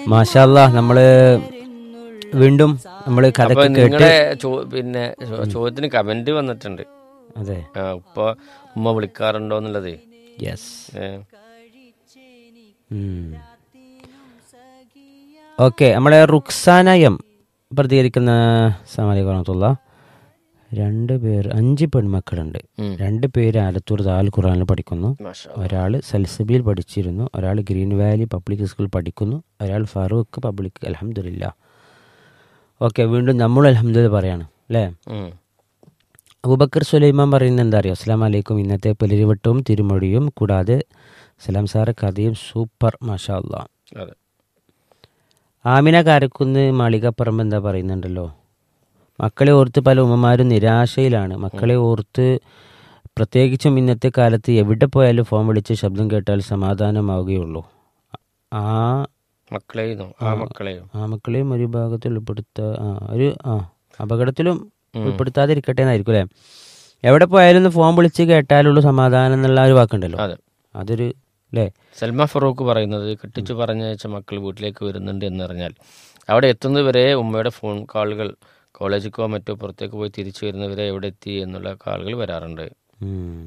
മാഷാല്ല നമ്മള് വീണ്ടും നമ്മള് അപ്പൊ കഥക്ക് കേട്ട് നിങ്ങളുടെ ചോ- പിന്നെ ചോ- ചോദ്യത്തിന് കമന്റ് വന്നിട്ടുണ്ട് അതെ ആ, ഉപ്പ ഉമ്മ വിളിക്കാറുണ്ടോ എന്നുള്ളത് യെസ് ഏ, ഓക്കെ നമ്മളെ റുക്സാന എം പ്രതികരിക്കുന്ന സമാലിക്കുള്ള രണ്ട് പേർ അഞ്ച് പെൺമക്കളുണ്ട് ഉം. രണ്ട് പേര് ആലത്തൂർ ദാൽ ഖുറാനിൽ പഠിക്കുന്നു മാഷാ. ഒരാൾ സൽസബിയിൽ പഠിച്ചിരുന്നു ഒരാൾ ഗ്രീൻ വാലി പബ്ലിക് സ്കൂളിൽ പഠിക്കുന്നു ഒരാൾ ഫറൂഖ് പബ്ലിക് അലഹമില്ല ഓക്കെ വീണ്ടും നമ്മൾ അലഹമില്ല പറയാണ് അല്ലേ ഉം. അബൂബക്കർ സുലൈമാൻ പറയുന്നത് എന്താ അറിയോ അസ്സാം വലൈക്കും ഇന്നത്തെ പുലരിവട്ടവും തിരുമൊഴിയും കൂടാതെ സലാം സാറെ കഥയും സൂപ്പർ മാഷാ അല്ലാ അതെ ആമിന കാരക്കുന്ന് മാളികപ്പറമ്പ് എന്താ പറയുന്നുണ്ടല്ലോ മക്കളെ ഓർത്ത് പല ഉമ്മമാരും നിരാശയിലാണ് മക്കളെ ഓർത്ത് പ്രത്യേകിച്ചും ഇന്നത്തെ കാലത്ത് എവിടെ പോയാലും ഫോൺ വിളിച്ച് ശബ്ദം കേട്ടാൽ സമാധാനമാവുകയുള്ളൂ ആ മക്കളെയും ആ മക്കളെയും ആ മക്കളെയും ഒരു ഭാഗത്തിൽ ഉൾപ്പെടുത്ത ആ ഒരു ആ അപകടത്തിലും ഉൾപ്പെടുത്താതിരിക്കട്ടെ എന്നായിരിക്കും അല്ലേ എവിടെ പോയാലും ഒന്ന് ഫോൺ വിളിച്ച് കേട്ടാലുള്ളൂ സമാധാനം എന്നുള്ള ഒരു വാക്കുണ്ടല്ലോ അതെ അതൊരു അല്ലേ സൽമാ ഫറൂഖ് പറയുന്നത് കെട്ടിച്ചു പറഞ്ഞയച്ച മക്കൾ വീട്ടിലേക്ക് വരുന്നുണ്ട് എന്നറിഞ്ഞാൽ അവിടെ എത്തുന്നവരെ ഉമ്മയുടെ ഫോൺ കാളുകൾ കോളേജിക്കോ മറ്റോ പുറത്തേക്ക് പോയി തിരിച്ചു വരുന്നവരെ എവിടെ എത്തി എന്നുള്ള കാളുകൾ വരാറുണ്ട് ഉം.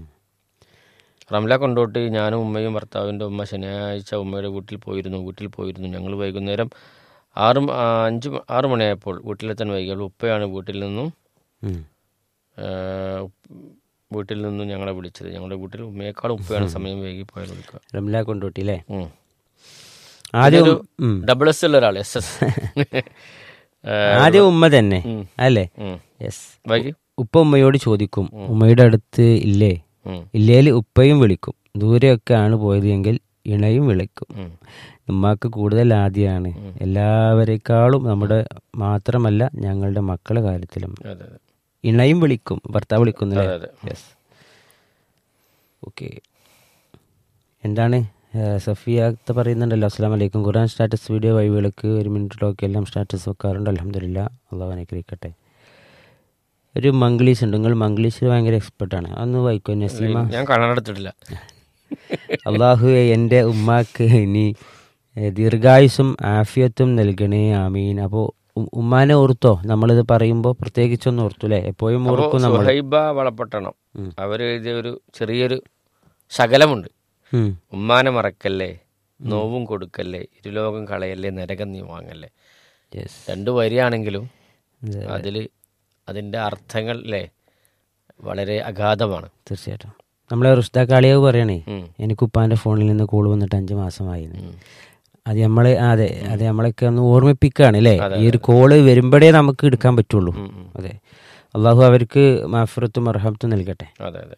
റംല കൊണ്ടോട്ട് ഞാനും ഉമ്മയും ഭർത്താവിൻ്റെ ഉമ്മ ശനിയാഴ്ച ഉമ്മയുടെ വീട്ടിൽ പോയിരുന്നു വീട്ടിൽ പോയിരുന്നു ഞങ്ങൾ വൈകുന്നേരം ആറ് മ- ആ, അഞ്ച് മ- ആറ് മണിയായപ്പോൾ വീട്ടിലെത്താൻ വൈകിയുള്ളൂ ഉപ്പയാണ് വീട്ടിൽ നിന്നും ഉം. ആ, വീട്ടിൽ നിന്നും ഞങ്ങളെ വിളിച്ചത് ഞങ്ങളുടെ വീട്ടിൽ ഉമ്മയേക്കാളും ഉപ്പയാണ് സമയം വൈകി പോയാൽ വിളിക്കുക റംല കൊണ്ടോട്ടി അല്ലേ ഉം. ആദ്യം ഇതൊരു ഉം. ഡബിൾ എസ് ഉള്ള ഒരാൾ എസ് എസ് ആദ്യം ഉമ്മ തന്നെ ഉം. അല്ലേ ഉം. യെസ് വൈകി ഉപ്പ ഉമ്മയോട് ചോദിക്കും ഉമ്മയുടെ അടുത്ത് ഇല്ലേ ഉം. ഇല്ലേൽ ഉപ്പയും വിളിക്കും ദൂരെയൊക്കെ ആണ് പോയത് എങ്കിൽ ഇണയും വിളിക്കും ഉം. ഉമ്മാക്ക് കൂടുതൽ ആദ്യമാണ് എല്ലാവരെക്കാളും നമ്മുടെ മാത്രമല്ല ഞങ്ങളുടെ മക്കളുടെ കാര്യത്തിലും അതെ അതെ ഇണയും വിളിക്കും ഭർത്താവ് വിളിക്കുന്നില്ലേ അതെ അതെ യെസ് ഓക്കെ എന്താണ് ഏഹ്, സഫിയാത്ത പറയുന്നുണ്ടല്ലോ അസ്സാം വലൈക്കും ഖുറാൻ സ്റ്റാറ്റസ് വീഡിയോ വഴികൾക്ക് ഒരു മിനിറ്റിലൊക്കെ എല്ലാം സ്റ്റാറ്റസ് വെക്കാറുണ്ട് അലഹമില്ല അള്ളാഹു അനുഗ്രഹിക്കട്ടെ ഒരു മംഗ്ലീഷ് ഉണ്ട് നിങ്ങൾ മംഗ്ലീഷിൽ ഭയങ്കര എക്സ്പെർട്ടാണ് അതൊന്ന് വായിക്കോ നസീമ ഞാൻ കണ്ണടത്തിട്ടില്ല അള്ളാഹു എൻ്റെ ഉമ്മാക്ക് ഇനി ഏഹ്, ദീർഘായുസും ആഫിയത്തും നൽകണേ ആമീൻ അപ്പോൾ ഉമ്മാനെ ഓർത്തോ നമ്മളിത് പറയുമ്പോൾ പ്രത്യേകിച്ചൊന്ന് ഓർത്തു അല്ലേ എപ്പോഴും അപ്പോൾ ഓർക്കും നമ്മൾ സുഹൈബ വളപട്ടണം അവരെഴുതിയ ഒരു ചെറിയൊരു ശകലമുണ്ട് ഉം. ഉമ്മാനെ മറക്കല്ലേ നോവും കൊടുക്കല്ലേ ഇരുലോകം കളയല്ലേ നരകം നീ വാങ്ങല്ലേ യെസ് രണ്ട് വരിയാണെങ്കിലും അതെ, അതിൽ അതിൻ്റെ അർത്ഥങ്ങൾ അല്ലേ വളരെ അഗാധമാണ് തീർച്ചയായിട്ടും നമ്മളെ റുസ്ത കാളിയാവ് പറയണേ ഉം. എനിക്ക് ഉപ്പാൻ്റെ ഫോണിൽ നിന്ന് കോൾ വന്നിട്ട് അഞ്ച് മാസമായി അത് നമ്മളെ ആ, അതെ അത് നമ്മളൊക്കെ ഒന്ന് ഓർമ്മിപ്പിക്കുകയാണ് അല്ലേ ഈ ഒരു കോള് വരുമ്പോഴേ നമുക്ക് എടുക്കാൻ പറ്റുള്ളൂ ഉം, ഉം. അതെ അള്ളാഹു അവർക്ക് മാഫറത്തും അർഹത്തും നൽകട്ടെ അതെ അതെ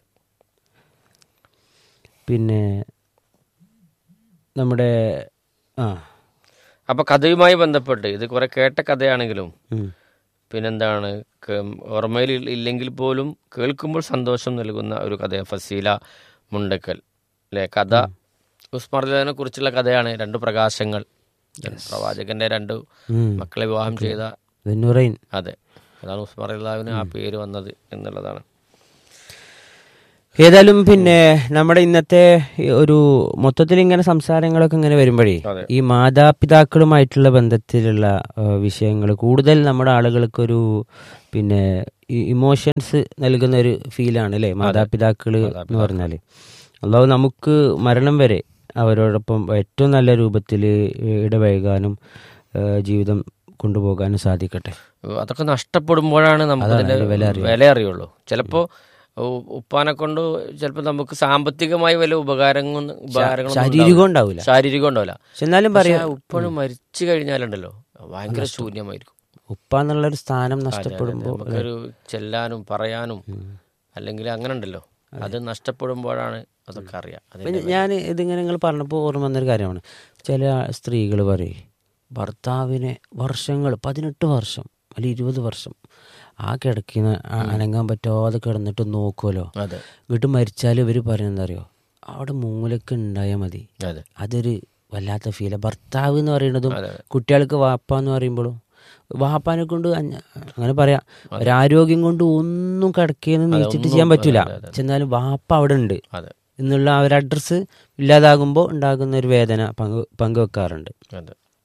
പിന്നെ നമ്മുടെ ആ അപ്പോൾ കഥയുമായി ബന്ധപ്പെട്ട് ഇത് കുറെ കേട്ട കഥയാണെങ്കിലും ഉം. പിന്നെന്താണ് കേ- ഓർമ്മയിൽ ഇൽ- ഇല്ലെങ്കിൽ പോലും കേൾക്കുമ്പോൾ സന്തോഷം നൽകുന്ന ഒരു കഥ ഫസീല മുണ്ടക്കൽ അല്ലേ കഥ ഉസ്മാർജനെ കുറിച്ചുള്ള കഥയാണ് രണ്ട് പ്രകാശങ്ങൾ പ്രവാചകന്റെ രണ്ട് ഉം. മക്കളെ വിവാഹം ചെയ്ത ദുന്നുറൈൻ അതെ അതാണ് ഉസ്മാറിന് ആ പേര് വന്നത് എന്നുള്ളതാണ് ഏതായാലും പിന്നെ നമ്മുടെ ഇന്നത്തെ ഈ ഒരു മൊത്തത്തിൽ ഇങ്ങനെ സംസാരങ്ങളൊക്കെ ഇങ്ങനെ വരുമ്പോഴേ അതെ. ഈ മാതാപിതാക്കളുമായിട്ടുള്ള ബന്ധത്തിലുള്ള വിഷയങ്ങൾ കൂടുതൽ നമ്മുടെ ആളുകൾക്കൊരു പിന്നെ ഇമോഷൻസ് നൽകുന്ന ഒരു ഫീലാണ് അല്ലേ മാതാപിതാക്കൾ എന്ന് പറഞ്ഞാൽ അല്ലാതെ നമുക്ക് മരണം വരെ അവരോടൊപ്പം ഏറ്റവും നല്ല രൂപത്തിൽ ഇടപഴകാനും ഏഹ്, ജീവിതം കൊണ്ടുപോകാനും സാധിക്കട്ടെ അതൊക്കെ നഷ്ടപ്പെടുമ്പോഴാണ് നമുക്ക് അതാണ് അതിന്റെ അതിന്റെ വില അറിയുക. വില അറിയുള്ളൂ ചിലപ്പോ ഉ- ഉപ്പാനെ കൊണ്ട് ചിലപ്പോൾ നമുക്ക് സാമ്പത്തികമായി വലിയ ഉപകാരങ്ങൾ ഉപകാരങ്ങളൊന്നും ശാരീരികം ഉണ്ടാവില്ല. ഉണ്ടാവില്ല ശാരീരികം ഉണ്ടാവില്ല പക്ഷെ എന്നാലും പറയാം പക്ഷേ ഉപ്പണ് മരിച്ചു കഴിഞ്ഞാലുണ്ടല്ലോ ഭയങ്കര ശൂന്യമായിരിക്കും ഉപ്പ എന്നുള്ളൊരു സ്ഥാനം നഷ്ടപ്പെടുമ്പോൾ നമുക്കൊരു ചെല്ലാനും പറയാനും അല്ലെങ്കിൽ അങ്ങനെ ഉണ്ടല്ലോ അത് നഷ്ടപ്പെടുമ്പോഴാണ് അതൊക്കെ അറിയാം അതിന്റെ ഞാൻ ഇതിങ്ങനെ നിങ്ങൾ പറഞ്ഞപ്പോൾ ഓർമ്മ വന്നൊരു കാര്യമാണ് ചില സ്ത്രീകൾ പറയും ഭർത്താവിനെ വർഷങ്ങൾ പതിനെട്ട് വർഷം അല്ലെങ്കിൽ ഇരുപത് വർഷം ആ കിടക്കുന്ന അനങ്ങാൻ പറ്റാതെ കിടന്നിട്ട് നോക്കുമല്ലോ അതെ വീട്ടിൽ മരിച്ചാൽ ഇവർ പറയുന്നത് അറിയോ അവിടെ മൂലക്ക് ഉണ്ടായാൽ മതി അതെ അതൊരു വല്ലാത്ത ഫീല ഭർത്താവ് എന്ന് പറയുന്നതും അതെ. കുട്ടികൾക്ക് വാപ്പ എന്ന് പറയുമ്പോഴും വാപ്പാനെ കൊണ്ട് അഞ്ഞ- അങ്ങനെ പറയാം ഒരാരോഗ്യം കൊണ്ട് ഒന്നും കിടക്കുകയെന്ന് നീച്ചിട്ട് ചെയ്യാൻ പറ്റൂല ചെന്നാലും വാപ്പ അവിടെ ഉണ്ട് അതെ എന്നുള്ള ആ ഒരു അഡ്രസ്സ് ഇല്ലാതാകുമ്പോൾ ഉണ്ടാകുന്ന ഒരു വേദന പങ്ക് പങ്കുവെക്കാറുണ്ട് അതെ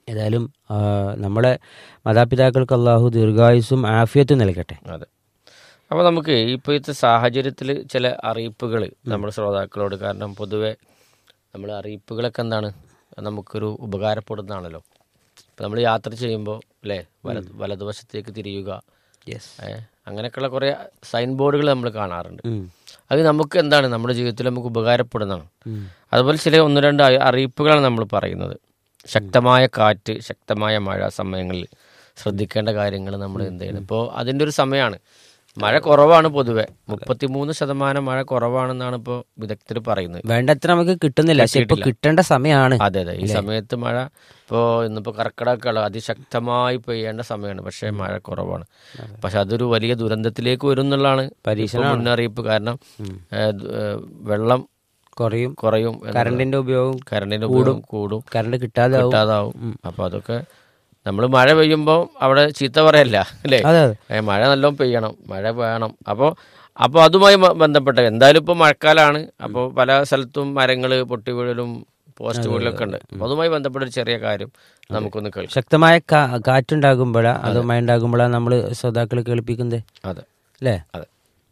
ഏതായാലും ആ, നമ്മുടെ മാതാപിതാക്കൾക്ക് അള്ളാഹു ദീർഘായുസും ആഫിയത്തും നൽകട്ടെ അതെ അപ്പോൾ നമുക്ക് ഇപ്പോഴത്തെ സാഹചര്യത്തിൽ ചില അറിയിപ്പുകൾ നമ്മുടെ ശ്രോതാക്കളോട് കാരണം പൊതുവെ നമ്മൾ അറിയിപ്പുകളൊക്കെ എന്താണ് നമുക്കൊരു ഉപകാരപ്പെടുന്നതാണല്ലോ ഇപ്പോൾ നമ്മൾ യാത്ര ചെയ്യുമ്പോൾ അല്ലേ വലത് വലതുവശത്തേക്ക് തിരിയുക യെസ് ഏ, അങ്ങനെയൊക്കെയുള്ള കുറേ സൈൻ ബോർഡുകൾ നമ്മൾ കാണാറുണ്ട് അത് നമുക്ക് എന്താണ് നമ്മുടെ ജീവിതത്തിൽ നമുക്ക് ഉപകാരപ്പെടുന്നതാണ് അതുപോലെ ചില ഒന്ന് രണ്ട് അറി- അറിയിപ്പുകളാണ് നമ്മൾ പറയുന്നത് ശക്തമായ കാറ്റ് ശക്തമായ മഴ സമയങ്ങളിൽ ശ്രദ്ധിക്കേണ്ട കാര്യങ്ങൾ നമ്മൾ എന്ത് ചെയ്യണം ഇപ്പോൾ അതിൻ്റെ ഒരു സമയമാണ് മഴ കുറവാണ് പൊതുവെ മുപ്പത്തിമൂന്ന് ശതമാനം മഴ കുറവാണെന്നാണ് ഇപ്പോൾ വിദഗ്ധർ പറയുന്നത് വേണ്ടത്ര നമുക്ക് കിട്ടുന്നില്ല പക്ഷെ ഇപ്പൊ കിട്ടേണ്ട സമയമാണ് അതെ അതെ ഈ സമയത്ത് മഴ ഇപ്പോൾ ഇന്നിപ്പോൾ കർക്കിടകമുള്ള അതിശക്തമായി പെയ്യേണ്ട സമയമാണ് പക്ഷേ മഴ കുറവാണ് പക്ഷെ അതൊരു വലിയ ദുരന്തത്തിലേക്ക് വരും എന്നുള്ളതാണ് ഇപ്പോൾ മുന്നറിയിപ്പ് കാരണം ഏ, ദ്, ഏ, വെള്ളം കുറയും കുറയും എന്നുള്ളത്. കറണ്ടിന്റെ ഉപയോഗം കറണ്ടിന്റെ ഉപയോഗം കൂടും കറണ്ട് കിട്ടാതെ ആവും. കിട്ടാതാവും അപ്പൊ അതൊക്കെ നമ്മൾ മഴ പെയ്യുമ്പോൾ അവിടെ ചീത്ത പറയല്ല അല്ലേ അതെ അതെ ഏ, മഴ നല്ലോണം പെയ്യണം മഴ വേണം അപ്പോൾ അപ്പോൾ അതുമായി ബ- ബന്ധപ്പെട്ട എന്തായാലും ഇപ്പോൾ മഴക്കാലമാണ് അപ്പോൾ പല സ്ഥലത്തും മരങ്ങൾ പൊട്ടി വീഴലും പോസ്റ്റ് വീഴലൊക്കെ ഉണ്ട് അപ്പോൾ അതുമായി ബന്ധപ്പെട്ട ഒരു ചെറിയ കാര്യം നമുക്കൊന്ന് കേൾക്കാം ശക്തമായ കാ- കാറ്റുണ്ടാകുമ്പോഴാ അത് മഴ ഉണ്ടാകുമ്പോഴാ നമ്മൾ ശ്രോതാക്കൾ കേൾപ്പിക്കുന്നത് അതെ അല്ലേ അതെ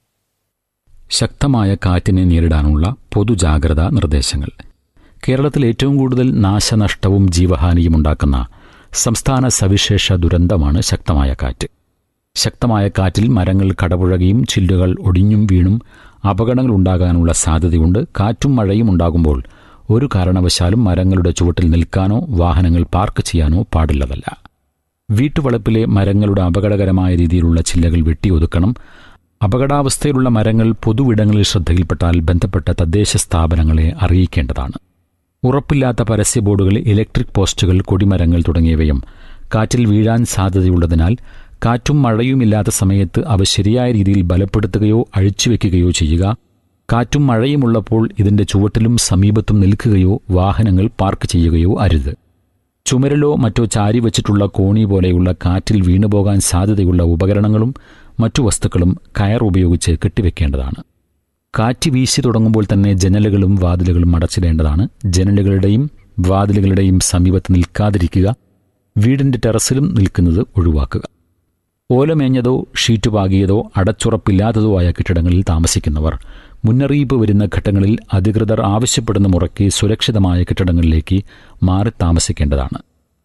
ശക്തമായ കാറ്റിനെ നേരിടാനുള്ള പൊതുജാഗ്രതാ നിർദ്ദേശങ്ങൾ കേരളത്തിൽ ഏറ്റവും കൂടുതൽ നാശനഷ്ടവും ജീവഹാനിയും ഉണ്ടാക്കുന്ന സംസ്ഥാന സവിശേഷ ദുരന്തമാണ് ശക്തമായ കാറ്റ് ശക്തമായ കാറ്റിൽ മരങ്ങൾ കടപുഴകിയും ചില്ലുകൾ ഒടിഞ്ഞും വീണും അപകടങ്ങൾ ഉണ്ടാകാനുള്ള സാധ്യതയുണ്ട് കാറ്റും മഴയും ഉണ്ടാകുമ്പോൾ ഒരു കാരണവശാലും മരങ്ങളുടെ ചുവട്ടിൽ നിൽക്കാനോ വാഹനങ്ങൾ പാർക്ക് ചെയ്യാനോ പാടുള്ളതല്ല വീട്ടുവളപ്പിലെ മരങ്ങളുടെ അപകടകരമായ രീതിയിലുള്ള ചില്ലകൾ വെട്ടിയൊതുക്കണം അപകടാവസ്ഥയിലുള്ള മരങ്ങൾ പൊതുവിടങ്ങളിൽ ശ്രദ്ധയിൽപ്പെട്ടാൽ ബന്ധപ്പെട്ട തദ്ദേശ സ്ഥാപനങ്ങളെ അറിയിക്കേണ്ടതാണ് ഉറപ്പില്ലാത്ത പരസ്യ ബോർഡുകൾ ഇലക്ട്രിക് പോസ്റ്റുകൾ കൊടിമരങ്ങൾ തുടങ്ങിയവയും കാറ്റിൽ വീഴാൻ സാധ്യതയുള്ളതിനാൽ കാറ്റും മഴയുമില്ലാത്ത സമയത്ത് അവ ശരിയായ രീതിയിൽ ബലപ്പെടുത്തുകയോ അഴിച്ചുവെക്കുകയോ ചെയ്യുക കാറ്റും മഴയുമുള്ളപ്പോൾ ഇതിന്റെ ചുവട്ടിലും സമീപത്തും നിൽക്കുകയോ വാഹനങ്ങൾ പാർക്ക് ചെയ്യുകയോ അരുത് ചുമരിലോ മറ്റോ ചാരി വച്ചിട്ടുള്ള കോണി പോലെയുള്ള കാറ്റിൽ വീണുപോകാൻ സാധ്യതയുള്ള ഉപകരണങ്ങളും മറ്റു വസ്തുക്കളും കയർ ഉപയോഗിച്ച് കെട്ടിവെക്കേണ്ടതാണ് കാറ്റ് വീശി തുടങ്ങുമ്പോൾ തന്നെ ജനലുകളും വാതിലുകളും അടച്ചിടേണ്ടതാണ് ജനലുകളുടെയും വാതിലുകളുടെയും സമീപത്ത് നിൽക്കാതിരിക്കുക വീടിന്റെ ടെറസിലും നിൽക്കുന്നത് ഒഴിവാക്കുക ഓലമേഞ്ഞതോ ഷീറ്റ് പാകിയതോ അടച്ചുറപ്പില്ലാത്തതോ ആയ കെട്ടിടങ്ങളിൽ താമസിക്കുന്നവർ മുന്നറിയിപ്പ് വരുന്ന ഘട്ടങ്ങളിൽ അധികൃതർ ആവശ്യപ്പെടുന്ന മുറയ്ക്ക് സുരക്ഷിതമായ കെട്ടിടങ്ങളിലേക്ക് മാറി താമസിക്കേണ്ടതാണ്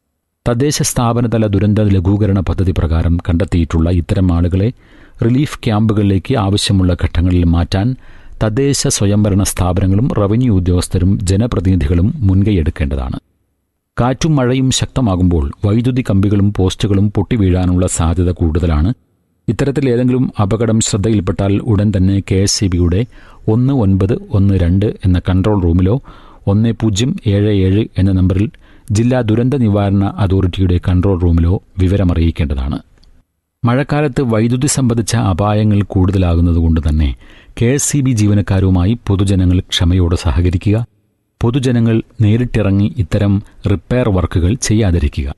തദ്ദേശ സ്ഥാപനതല ദുരന്ത ലഘൂകരണ പദ്ധതി പ്രകാരം കണ്ടെത്തിയിട്ടുള്ള ഇത്തരം ആളുകളെ റിലീഫ് ക്യാമ്പുകളിലേക്ക് ആവശ്യമുള്ള ഘട്ടങ്ങളിൽ മാറ്റാൻ തദ്ദേശ സ്വയംഭരണ സ്ഥാപനങ്ങളും റവന്യൂ ഉദ്യോഗസ്ഥരും ജനപ്രതിനിധികളും മുൻകൈയെടുക്കേണ്ടതാണ് കാറ്റും മഴയും ശക്തമാകുമ്പോൾ വൈദ്യുതി കമ്പികളും പോസ്റ്റുകളും പൊട്ടിവീഴാനുള്ള സാധ്യത കൂടുതലാണ് ഇത്തരത്തിൽ ഏതെങ്കിലും അപകടം ശ്രദ്ധയിൽപ്പെട്ടാൽ ഉടൻ തന്നെ കെ എസ് സി ബിയുടെ ഒന്ന് ഒൻപത് ഒന്ന് രണ്ട് എന്ന കൺട്രോൾ റൂമിലോ ഒന്ന് പൂജ്യം ഏഴ് ഏഴ് എന്ന നമ്പറിൽ ജില്ലാ ദുരന്ത നിവാരണ അതോറിറ്റിയുടെ കൺട്രോൾ റൂമിലോ വിവരമറിയിക്കേണ്ടതാണ് മഴക്കാലത്ത് വൈദ്യുതി സംബന്ധിച്ച അപായങ്ങൾ കൂടുതലാകുന്നതുകൊണ്ട് തന്നെ കെ എസ് സി ബി ജീവനക്കാരുമായി പൊതുജനങ്ങൾ ക്ഷമയോടെ സഹകരിക്കുക പൊതുജനങ്ങൾ നേരിട്ടിറങ്ങി ഇത്തരം റിപ്പയർ വർക്കുകൾ ചെയ്യാതിരിക്കുക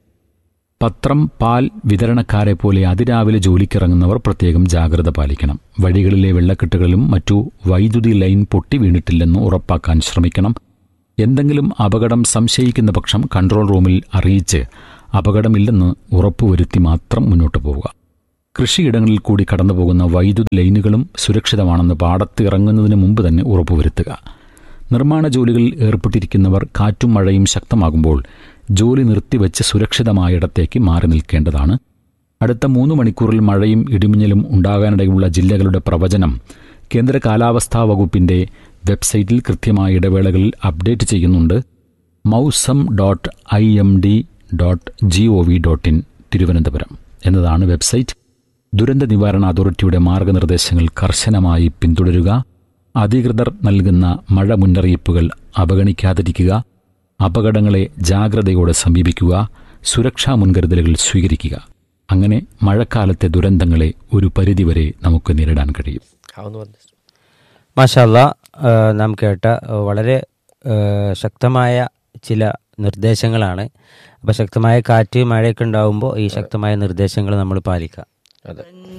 പത്രം പാൽ വിതരണക്കാരെ പോലെ അതിരാവിലെ ജോലിക്കിറങ്ങുന്നവർ പ്രത്യേകം ജാഗ്രത പാലിക്കണം വഴികളിലെ വെള്ളക്കെട്ടുകളിലും മറ്റു വൈദ്യുതി ലൈൻ പൊട്ടി വീണിട്ടില്ലെന്ന് ഉറപ്പാക്കാൻ ശ്രമിക്കണം എന്തെങ്കിലും അപകടം സംശയിക്കുന്ന പക്ഷം കൺട്രോൾ റൂമിൽ അറിയിച്ച് അപകടമില്ലെന്ന് ഉറപ്പുവരുത്തി മാത്രം മുന്നോട്ടു പോവുക കൃഷിയിടങ്ങളിൽ കൂടി കടന്നുപോകുന്ന വൈദ്യുതി ലൈനുകളും സുരക്ഷിതമാണെന്ന് പാടത്ത് ഇറങ്ങുന്നതിന് മുമ്പ് തന്നെ ഉറപ്പുവരുത്തുക നിർമ്മാണ ജോലികളിൽ ഏർപ്പെട്ടിരിക്കുന്നവർ കാറ്റും മഴയും ശക്തമാകുമ്പോൾ ജോലി നിർത്തിവെച്ച് സുരക്ഷിതമായ ഇടത്തേക്ക് മാറി നിൽക്കേണ്ടതാണ് അടുത്ത മൂന്ന് മണിക്കൂറിൽ മഴയും ഇടിമിന്നലും ഉണ്ടാകാനിടയുള്ള ജില്ലകളുടെ പ്രവചനം കേന്ദ്ര കാലാവസ്ഥാ വകുപ്പിന്റെ വെബ്സൈറ്റിൽ കൃത്യമായ ഇടവേളകളിൽ അപ്ഡേറ്റ് ചെയ്യുന്നുണ്ട് Mausam dot I M D dot G O V dot in Thiruvananthapuram എന്നതാണ് വെബ്സൈറ്റ് ദുരന്ത നിവാരണ അതോറിറ്റിയുടെ മാർഗനിർദ്ദേശങ്ങൾ കർശനമായി പിന്തുടരുക അധികൃതർ നൽകുന്ന മഴ മുന്നറിയിപ്പുകൾ അവഗണിക്കാതിരിക്കുക അപകടങ്ങളെ ജാഗ്രതയോടെ സമീപിക്കുക സുരക്ഷാ മുൻകരുതലുകൾ സ്വീകരിക്കുക അങ്ങനെ മഴക്കാലത്തെ ദുരന്തങ്ങളെ ഒരു പരിധിവരെ നമുക്ക് നേരിടാൻ കഴിയും ആവുന്നു പറഞ്ഞു മാഷല്ല നാം കേട്ട ആ, വളരെ ആ, ശക്തമായ ചില നിർദ്ദേശങ്ങളാണ് അപ്പോൾ ശക്തമായ കാറ്റ് മഴയൊക്കെ ഉണ്ടാകുമ്പോൾ ഈ ശക്തമായ നിർദ്ദേശങ്ങൾ നമ്മൾ പാലിക്കുക അതെ